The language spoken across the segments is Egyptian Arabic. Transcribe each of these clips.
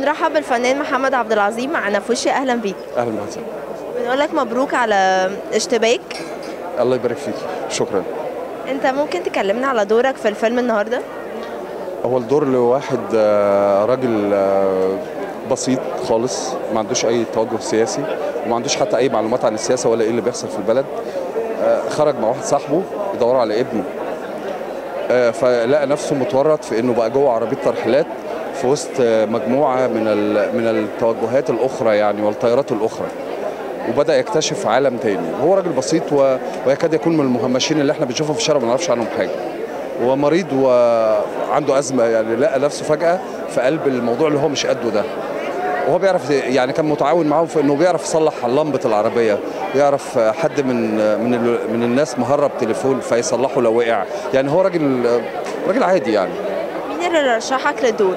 بنرحب بالفنان محمد عبد العظيم معنا في وشي اهلا بيك اهلا وسهلا بنقول لك مبروك على اشتباك الله يبارك فيك شكرا انت ممكن تكلمنا على دورك في الفيلم النهارده هو الدور لواحد آه، راجل آه، بسيط خالص ما عندوش اي توجه سياسي وما عندوش حتى اي معلومات عن السياسه ولا ايه اللي بيحصل في البلد آه، خرج مع واحد صاحبه يدوروا على ابنه آه، فلقى نفسه متورط في انه بقى جوه عربيه ترحيلات في وسط آه، مجموعه من ال- من التوجهات الاخرى يعني والتيارات الاخرى وبدا يكتشف عالم تاني هو راجل بسيط و... ويكاد يكون من المهمشين اللي احنا بنشوفهم في الشارع ما نعرفش عنهم حاجه هو مريض وعنده ازمه يعني لقى نفسه فجاه في قلب الموضوع اللي هو مش قده ده وهو بيعرف يعني كان متعاون معاهم في انه بيعرف يصلح لمبه العربيه يعرف حد من من ال- من الناس مهرب تليفون فيصلحه لو وقع يعني هو راجل راجل عادي يعني مين اللي رشحك للدور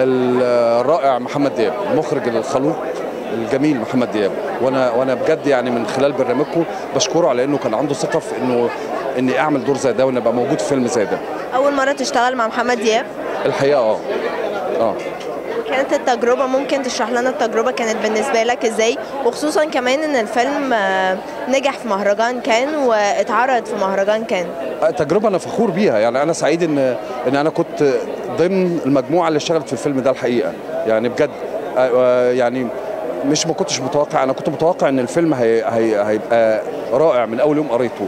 الرائع محمد دياب المخرج الخلوق الجميل محمد دياب وانا وانا بجد يعني من خلال برنامجكم بشكره على انه كان عنده ثقه في انه اني اعمل دور زي ده وان ابقى موجود في فيلم زي ده اول مره تشتغل مع محمد دياب الحقيقه اه اه وكانت التجربه ممكن تشرح لنا التجربه كانت بالنسبه لك ازاي وخصوصا كمان ان الفيلم آه، نجح في مهرجان كان واتعرض في مهرجان كان تجربه انا فخور بيها يعني انا سعيد ان ان انا كنت ضمن المجموعه اللي اشتغلت في الفيلم ده الحقيقه يعني بجد آه، آه، يعني مش ما كنتش متوقع انا كنت متوقع ان الفيلم هي هي هيبقى رائع من اول يوم قريته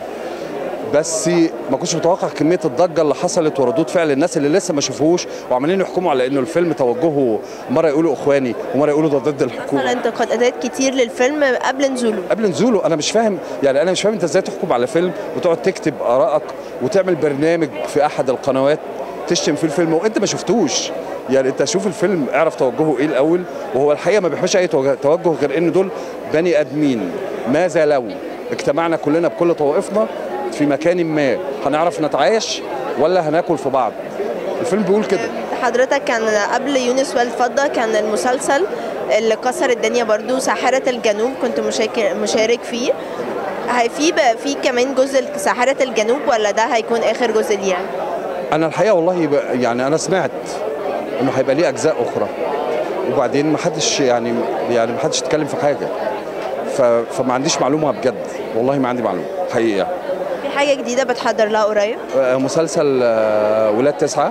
بس ما كنتش متوقع كميه الضجه اللي حصلت وردود فعل الناس اللي لسه ما شافوهوش وعمالين يحكموا على انه الفيلم توجهه مره يقولوا اخواني ومره يقولوا ده ضد الحكومه حصل انتقادات كتير للفيلم قبل نزوله قبل نزوله انا مش فاهم يعني انا مش فاهم انت ازاي تحكم على فيلم وتقعد تكتب ارائك وتعمل برنامج في احد القنوات تشتم فيه الفيلم وانت ما شفتوش يعني انت شوف الفيلم اعرف توجهه ايه الاول وهو الحقيقه ما بيحبش اي توجه توجه غير ان دول بني ادمين ماذا لو اجتمعنا كلنا بكل طوائفنا في مكان ما هنعرف نتعايش ولا هناكل في بعض الفيلم بيقول كده حضرتك كان قبل يونس والفضة كان المسلسل اللي كسر الدنيا برضو ساحرة الجنوب كنت مشاك- مشارك فيه هي في بقى في كمان جزء ساحرة الجنوب ولا ده هيكون آخر جزء ليه يعني؟ انا الحقيقه والله ب- يعني انا سمعت انه هيبقى ليه اجزاء اخرى وبعدين ما حدش يعني يعني ما حدش اتكلم في حاجه ف فما عنديش معلومه بجد والله ما عندي معلومه حقيقه في حاجة جديدة بتحضر لها قريب؟ آه، مسلسل آه، ولاد تسعه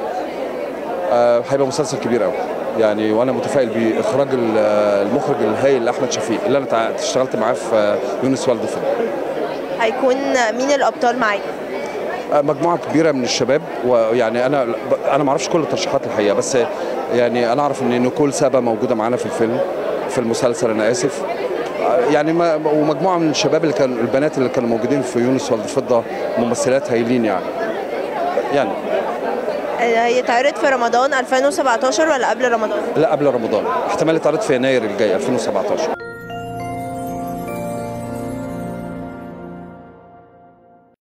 آه، هيبقى مسلسل كبير قوي يعني وانا متفائل باخراج ال- آه، المخرج الهايل احمد شفيق اللي انا تع- اشتغلت معاه في آه، يونس والد فيلم هيكون مين الأبطال معاك؟ آه، مجموعه كبيره من الشباب ويعني انا انا ما اعرفش كل الترشيحات الحقيقه بس يعني انا اعرف ان نيكول سابا موجوده معانا في الفيلم في المسلسل انا اسف آه، يعني ما ومجموعه من الشباب اللي كانوا البنات اللي كانوا موجودين في يونس والد فضه ممثلات هايلين يعني يعني هيتعرض في رمضان 2017 ولا قبل رمضان؟ لا قبل رمضان احتمال يتعرض في يناير الجاي 2017